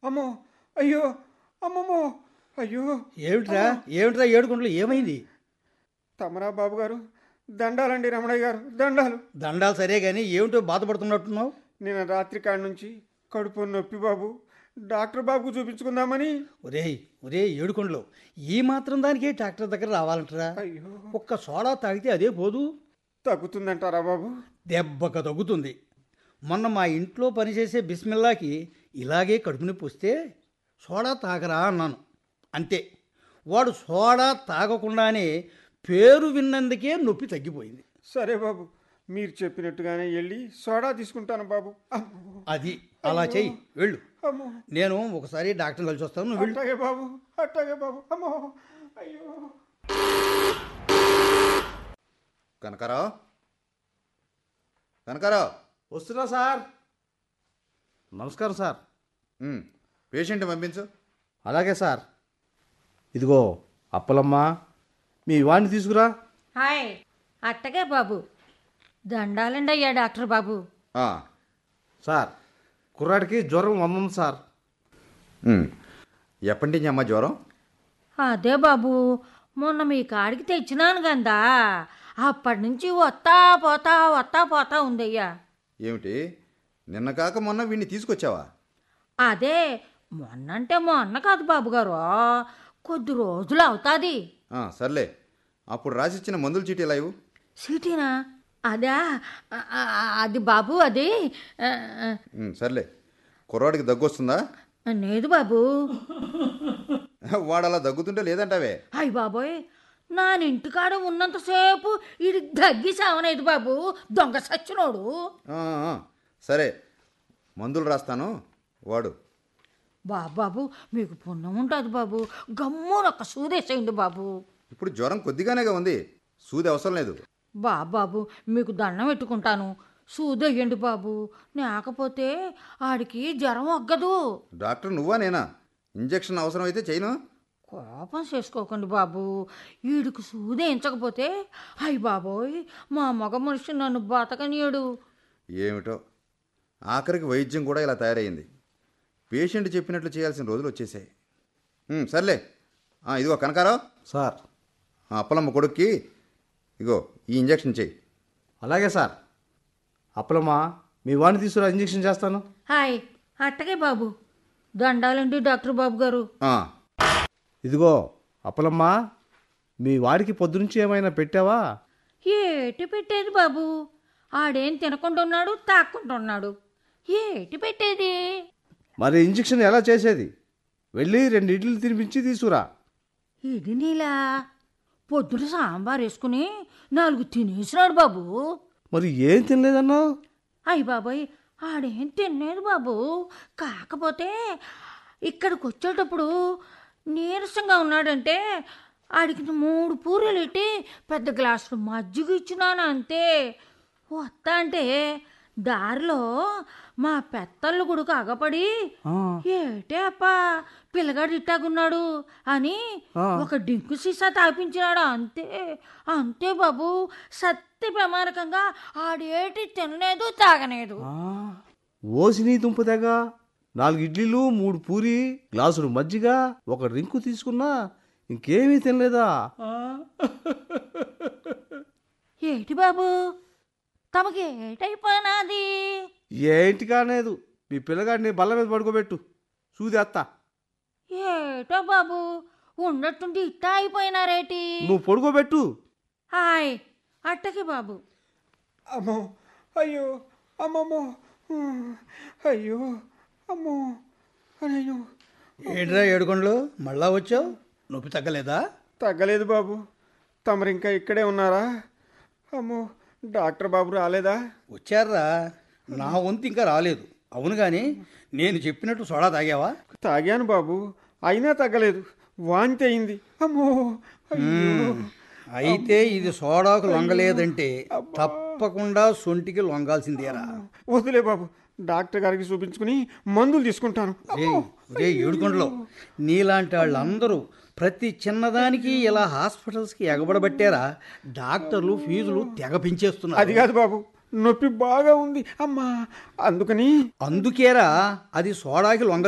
అమ్మో అయ్యో అమ్మమ్మో అయ్యో ఏమిట్రా ఏమిట్రా ఏడుకుంటలు ఏమైంది తమరా బాబు గారు దండాలండి రమణయ్య గారు దండాలు దండాలు సరే కానీ ఏమిటో బాధపడుతున్నట్టున్నావు నేను రాత్రి కాడి నుంచి కడుపు నొప్పి బాబు డాక్టర్ బాబుకు చూపించుకుందామని ఒరేయ్ ఒరే ఏడుకొండలు ఈ మాత్రం దానికే డాక్టర్ దగ్గర రావాలంటరా అయ్యో ఒక్క సోడా తాగితే అదే పోదు తగ్గుతుందంటారా బాబు దెబ్బక తగ్గుతుంది మొన్న మా ఇంట్లో పనిచేసే బిస్మిల్లాకి ఇలాగే కడుపు నొప్పి వస్తే సోడా తాగరా అన్నాను అంతే వాడు సోడా తాగకుండానే పేరు విన్నందుకే నొప్పి తగ్గిపోయింది సరే బాబు మీరు చెప్పినట్టుగానే వెళ్ళి సోడా తీసుకుంటాను బాబు అమ్మో అది అలా చెయ్యి వెళ్ళు అమ్మో నేను ఒకసారి డాక్టర్ని కలిసి వస్తాను నువ్వు వెళ్ళు అట్టాగే బాబు అట్టాగే బాబు అమ్మో అయ్యో కనకారావు కనకారావు వస్తున్నా సార్ నమస్కారం సార్ ఉమ్, పేషెంట్ పంపించు అలాగే సార్ ఇదిగో అప్పలమ్మ మీ వాడిని తీసుకురా హాయ్ అట్టగే బాబు దండాలండి అయ్యా డాక్టర్ బాబు ఆ, సార్ కుర్రాడికి జ్వరం వందం సార్ ఉమ్. ఎప్పటి నుంచి అమ్మ జ్వరం అదే బాబు మొన్న మీ కాడికి తెచ్చినాను గందా అప్పటి నుంచి వత్తా పోతా వత్తా పోతా ఉందయ్యా ఏమిటి నిన్న కాక మొన్న వీడిని తీసుకొచ్చావా అదే మొన్నంటే మొన్న కాదు బాబు గారు కొద్ది రోజులు అవుతాది ఆ, సర్లే అప్పుడు రాసిచ్చిన మందుల చీటీ ఎలా ఇవ్వు సిటీనా అదా ఆ, ఆ, అది బాబు అది ఆ, ఆ, ఉమ్, సర్లే కుర్రాడికి దగ్గు వస్తుందా లేదు బాబు వాడు అలా దగ్గుతుంటే లేదంటావే అయ్య బాబోయ్ నా ఇంటికాడ ఉన్నంతసేపు ఇది దగ్గి సావనేది బాబు దొంగ సచ్చినోడు ఆ, ఆ, సరే మందులు రాస్తాను వాడు బాబు బాబు మీకు పుణ్యం ఉంటుంది బాబు గమ్మునొక్క సూదేసేయండి బాబు ఇప్పుడు జ్వరం కొద్దిగానేగా ఉంది సూది అవసరం లేదు బాబు బాబు మీకు దండం పెట్టుకుంటాను సూదయ్యండి బాబు లేకపోతే ఆడికి జ్వరం ఒగ్గదు డాక్టర్ నువ్వా నేనా ఇంజెక్షన్ అవసరం అయితే చేయను కోపం చేసుకోకండి బాబు వీడికి సూదేయించకపోతే అయ్య బాబోయ్ మా మగ మనిషి నన్ను బతకనీయడు ఏమిటో ఆఖరికి వైద్యం కూడా ఇలా తయారైంది పేషెంట్ చెప్పినట్లు చేయాల్సిన రోజులు వచ్చేసాయి ఉమ్, సర్లే ఆ, ఇదిగో కనకారావు సార్ ఆ అప్పలమ్మ కొడుక్కి ఇగో ఈ ఇంజెక్షన్ చెయ్యి అలాగే సార్ అప్పలమ్మ మీ వాడిని తీసుకురా ఇంజెక్షన్ చేస్తాను హాయ్ అట్టగే బాబు దండాలండి డాక్టర్ బాబు గారు ఆ, ఇదిగో అప్పలమ్మ మీ వాడికి పొద్దునుంచి ఏమైనా పెట్టావా ఏటి పెట్టేది బాబు ఆడేం తినకుండా ఉన్నాడు తాక్కుండా ఉన్నాడు ఏటి పెట్టేది మరి ఇంజెక్షన్ ఎలా చేసేది వెళ్ళి రెండు ఇడ్లీలు తినిపించి తీసుకురా ఇది నీలా పొద్దున సాంబార్ వేసుకుని నాలుగు తినేసినాడు బాబు మరి ఏం తినలేదన్నావు అయ్య బాబాయ్ ఆడేం తినలేదు బాబు కాకపోతే ఇక్కడికి వచ్చేటప్పుడు నీరసంగా ఉన్నాడంటే ఆడికి మూడు పూరీలు ఇట్టి పెద్ద గ్లాసులు మజ్జిగ ఇచ్చినాను అంతే వస్తా అంటే దారిలో మా పెత్తళ్ళు గుడుకు అగపడి ఆ, ఏటే అప్ప పిల్లగాడు ఇట్టాగున్నాడు అని ఆ. ఒక డింకు సీసా తాపించినాడు అంతే అంతే బాబు సత్య ప్రమాణకంగా ఆడేటి తినలేదు తాగలేదు ఆ, ఓసిని దుంపదగా నాలుగు ఇడ్లీలు మూడు పూరి గ్లాసులు మజ్జిగ ఒక రింకు తీసుకున్నా ఇంకేమీ తినలేదా ఏటి బాబు తమకి ఏటైపోయినాది ఏంటి కాలేదు మీ పిల్లగాడిని బల్ల మీద పడుకోబెట్టు సూది అత్త ఏటో బాబు ఉన్నట్టుండి ఇట్టా అయిపోయినారేటి నువ్వు పడుకోబెట్టు హాయ్ అట్టకి బాబు అమ్మో అయ్యో అమ్మమ్మో ఉమ్, అయ్యో అమ్మో అయ్యో ఏంట్రా ఏడుకొండలు మళ్ళా వచ్చావు నొప్పి తగ్గలేదా తగ్గలేదు బాబు తమరు ఇంకా ఇక్కడే ఉన్నారా అమ్మో డాక్టర్ బాబు రాలేదా వచ్చారా నా వంతు ఇంకా రాలేదు అవును కానీ నేను చెప్పినట్టు సోడా తాగావా తాగాను బాబు అయినా తగ్గలేదు వాంతి అయింది అమ్మో అయ్యో అయితే ఇది సోడాకు లొంగలేదంటే తప్పకుండా సొంటికి లొంగాల్సిందేరా వదిలే బాబు డాక్టర్ గారికి చూపించుకుని మందులు తీసుకుంటాను రే రే ఏడుకొండలో నీలాంటి వాళ్ళందరూ ప్రతి చిన్నదానికి ఇలా హాస్పిటల్స్కి ఎగబడబట్టారా డాక్టర్లు ఫీజులు తెగ పెంచేస్తున్నారు అది కాదు బాబు నొప్పి బాగా ఉంది అమ్మా అందుకని అందుకేరా అది సోడాకి లొంగ